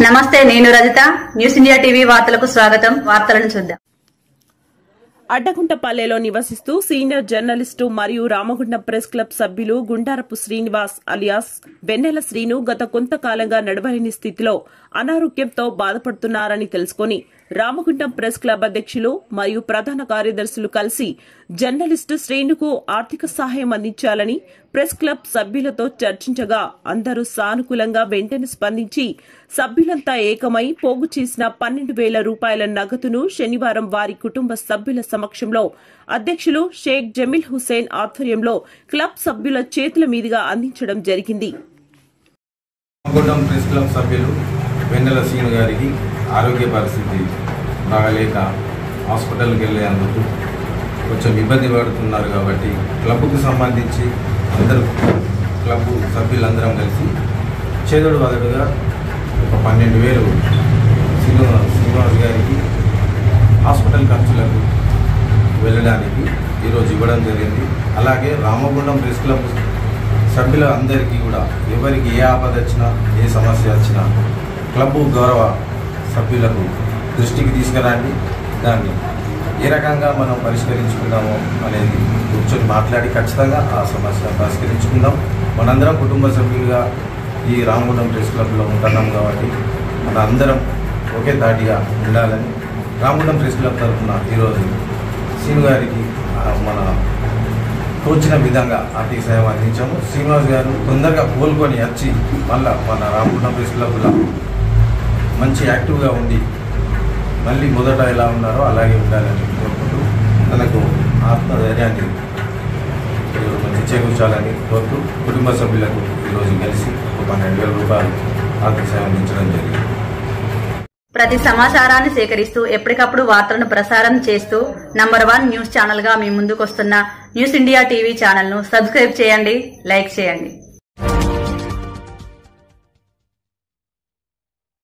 నమస్తే నేను Rajitha news India TV వార్తలకు స్వాగతం వార్తలను చూద్దాం అడ్డగుంటపల్లెలో నివసిస్తూ సీనియర్ జర్నలిస్టు మరియు రామగుండం ప్రెస్ క్లబ్ సభ్యులు గుండారపు శ్రీనివాస్ అలియాస్ వెన్నెల శ్రీను గత కొంతకాలంగా నడవలేని స్థితిలో అనారోగ్యంతో బాధపడుతున్నారని తెలుసుకుని రామగుండం ప్రెస్ క్లబ్ అధ్యక్షులు మరియు ప్రధాన కార్యదర్శులు కలిసి జర్నలిస్టు శ్రేణుకు ఆర్థిక సహాయం అందించాలని ప్రెస్ క్లబ్ సభ్యులతో చర్చించగా అందరూ సానుకూలంగా వెంటనే స్పందించి సభ్యులంతా ఏకమై పోగు చేసిన పన్నెండు వేల రూపాయల నగదును శనివారం వారి కుటుంబ సభ్యుల సమక్షంలో అధ్యక్షులు షేక్ జమీల్ హుసేన్ ఆధ్వర్యంలో క్లబ్ సభ్యుల చేతుల మీదుగా అందించడం జరిగింది రామగుండం ప్రెస్ క్లబ్ సభ్యులు వెన్నెల సీను గారికి ఆరోగ్య పరిస్థితి బాగలేక హాస్పిటల్కి వెళ్ళేందుకు కొంచెం ఇబ్బంది పడుతున్నారు కాబట్టి క్లబ్కు సంబంధించి అందరూ క్లబ్ సభ్యులందరం కలిసి చేదుడు వదడుగా ఒక పన్నెండు వేలు శ్రీనివాస్ శ్రీనివాస్ గారికి హాస్పిటల్ ఖర్చులకు వెళ్ళడానికి ఈరోజు ఇవ్వడం జరిగింది అలాగే రామగుండం ప్రెస్ క్లబ్ సభ్యుల అందరికీ కూడా ఎవరికి ఏ ఆపద వచ్చినా ఏ సమస్య వచ్చినా క్లబ్ గౌరవ సభ్యులకు దృష్టికి తీసుకురండి దాన్ని ఏ రకంగా మనం పరిష్కరించుకుందామో అనేది కూర్చొని మాట్లాడి ఖచ్చితంగా ఆ సమస్య పరిష్కరించుకుందాం మనందరం కుటుంబ సభ్యులుగా ఈ రామగుండం ప్రెస్ క్లబ్లో ఉంటున్నాం కాబట్టి మన అందరం ఒకే తాటిగా ఉండాలని రామగుండం ప్రెస్ క్లబ్ తరఫున ఈరోజు సీను గారికి ఆ, మన తోచిన విధంగా ఆర్థిక సాయం అందించాము శ్రీనివాస్ గారు తొందరగా కోలుకొని వచ్చి మళ్ళా మన రామగుండం ప్రెస్ క్లబ్లో మంచి యాక్టివ్గా ఉండి మళ్ళీ మొదట ఎలా ఉన్నారో అలాగే ఉండాలని కోరుకుంటూ తనకు ఆత్మధైర్యాన్ని ఈరోజు మంచి చేకూర్చాలని కోరుతూ కుటుంబ సభ్యులకు ఈరోజు కలిసి ఒక పన్నెండు వేల రూపాయలు ఆర్థిక సాయం అందించడం జరిగింది ప్రతి సమాచారాన్ని సేకరిస్తూ ఎప్పటికప్పుడు వార్తలను ప్రసారం చేస్తూ నంబర్ వన్ న్యూస్ ఛానల్ గా మీ ముందుకొస్తున్న న్యూస్ ఇండియా టీవీ ఛానల్ ను సబ్స్క్రైబ్ చేయండి లైక్ చేయండి